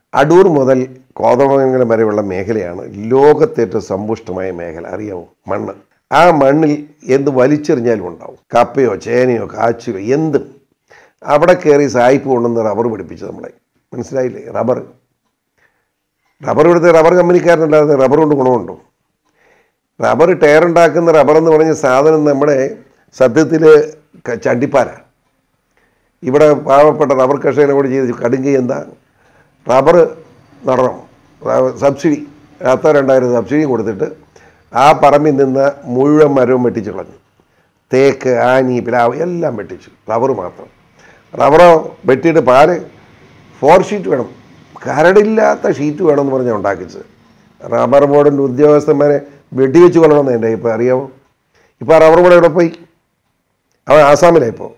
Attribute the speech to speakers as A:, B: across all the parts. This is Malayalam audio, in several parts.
A: അടൂർ മുതൽ കോതമംഗലം വരെയുള്ള മേഖലയാണ് ലോകത്തെ ഏറ്റവും സമ്പുഷ്ടമായ മേഖല അറിയാമോ മണ്ണ് ആ മണ്ണിൽ എന്ത് വലിച്ചെറിഞ്ഞാലും ഉണ്ടാവും കപ്പയോ ചേനയോ കാച്ചിലോ എന്തും അവിടെ കയറി സായിപ്പ് കൊണ്ടുവന്ന് റബ്ബർ പിടിപ്പിച്ചു നമ്മളെ മനസ്സിലായില്ലേ റബ്ബർ റബ്ബർ ഇവിടുത്തെ റബ്ബർ കമ്പനിക്കാരനല്ലാതെ റബ്ബർ കൊണ്ട് ഗുണമുണ്ടോ റബ്ബർ ടയർ ഉണ്ടാക്കുന്ന റബ്ബർ എന്ന് പറഞ്ഞ സാധനം നമ്മുടെ സത്യത്തിൽ ചണ്ടിപ്പാലാണ് ഇവിടെ പാവപ്പെട്ട റബ്ബർ കർഷകനോട് ചെയ്ത് കടുങ്കി എന്താ റബ്ബർ നടണം റ- സബ്സിഡി പത്തോ രണ്ടായിരം സബ്സിഡി കൊടുത്തിട്ട് ആ പറമ്പിൽ നിന്ന് മുഴുവൻ മരവും വെട്ടിച്ച് കളഞ്ഞു തേക്ക് ആനി പിലാവ് എല്ലാം വെട്ടിച്ചു റബ്ബർ മാത്രം റബ്ബറോ വെട്ടിയിട്ട് പാല് ഫോർ ഷീറ്റ് വേണം കരടില്ലാത്ത ഷീറ്റ് വേണമെന്ന് പറഞ്ഞാൽ ഉണ്ടാക്കിച്ചത് റബ്ബർ ബോർഡിൻ്റെ ഉദ്യോഗസ്ഥന്മാരെ വെടിവെച്ച് കൊല്ലണമെന്ന് എൻ്റെ ഇപ്പോൾ അറിയാമോ ഇപ്പോൾ ആ റബ്ബർ ബോർഡ് എവിടെ പോയി അവൻ ആസാമിലാണ് ഇപ്പോൾ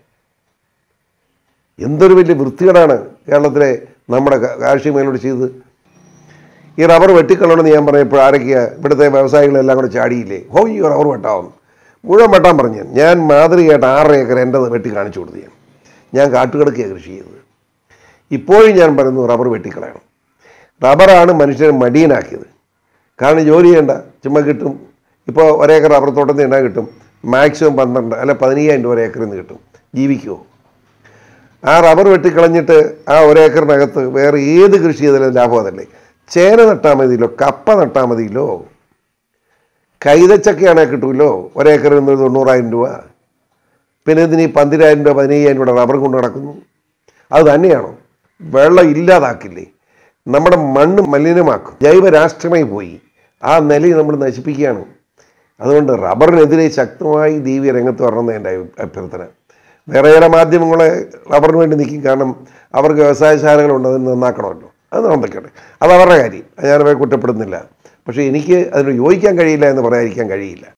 A: എന്തൊരു വലിയ വൃത്തികേടാണ് കേരളത്തിലെ നമ്മുടെ കാ- കാർഷിക മേഖലയോട് ചെയ്തത് ഈ റബ്ബർ വെട്ടിക്കളണമെന്ന് ഞാൻ പറഞ്ഞപ്പോൾ ആരൊക്കെയാ ഇവിടുത്തെ വ്യവസായികളെല്ലാം കൂടെ ചാടിയില്ലേ ഹോ ഈ റബ്ബർ വെട്ടാവുന്നു മുഴുവൻ വെട്ടാൻ പറഞ്ഞു ഞാൻ. ഞാൻ മാതൃകയായിട്ട് ആറ് ഏക്കർ എൻ്റെ വെട്ടി കാണിച്ചു കൊടുത്തു ഞാൻ ഞാൻ കാട്ടുകിടക്കുകയാണ് കൃഷി ചെയ്തത് ഇപ്പോഴും ഞാൻ പറയുന്നു റബ്ബർ വെട്ടിക്കളയണം റബ്ബറാണ് മനുഷ്യനെ മടിയനാക്കിയത് കാരണം ജോലി ചെയ്യണ്ട ചുമ്മാ കിട്ടും ഇപ്പോൾ ഒരേക്കർ റബ്ബർ തോട്ടത്തിൽ എന്നാ കിട്ടും മാക്സിമം പന്ത്രണ്ട് അല്ല പതിനയ്യായിരം രൂപ ഒരേക്കറിൽ നിന്ന് കിട്ടും ജീവിക്കുമോ ആ റബ്ബർ വെട്ടിക്കളഞ്ഞിട്ട് ആ ഒരേക്കറിനകത്ത് വേറെ ഏത് കൃഷി ചെയ്താലും ലാഭം അതല്ലേ ചേന നട്ടാൽ മതിയല്ലോ കപ്പ നട്ടാൽ മതിയല്ലോ കൈതച്ചക്കയാണെങ്കിൽ കിട്ടുമല്ലോ ഒരേക്കറിൽ നിന്ന് തൊണ്ണൂറായിരം രൂപ പിന്നെ ഇതിന് ഈ പന്തിരായിരം രൂപ പതിനയ്യായിരം രൂപ റബ്ബർ കൊണ്ട് നടക്കുന്നു അത് തന്നെയാണോ വെള്ളം ഇല്ലാതാക്കില്ലേ നമ്മുടെ മണ്ണ് മലിനമാക്കും ജൈവരാഷ്ട്രമായി പോയി ആ നിലയിൽ നമ്മൾ നശിപ്പിക്കുകയാണ് അതുകൊണ്ട് റബ്ബറിനെതിരെ ശക്തമായി ദീവ്യ രംഗത്ത് വരണമെന്ന് എൻ്റെ അഭി- അഭ്യർത്ഥന വേറെ ചില മാധ്യമങ്ങളെ റബ്ബറിന് വേണ്ടി നിൽക്കും കാരണം അവർക്ക് വ്യവസായശാലകളുണ്ട് അത് നന്നാക്കണമല്ലോ അത് നടന്നിക്കട്ടെ അത് അവരുടെ കാര്യം അത് ഞാനവരെ കുറ്റപ്പെടുന്നില്ല പക്ഷേ എനിക്ക് അതിന് യോജിക്കാൻ കഴിയില്ല എന്ന് പറയാതിരിക്കാൻ കഴിയില്ല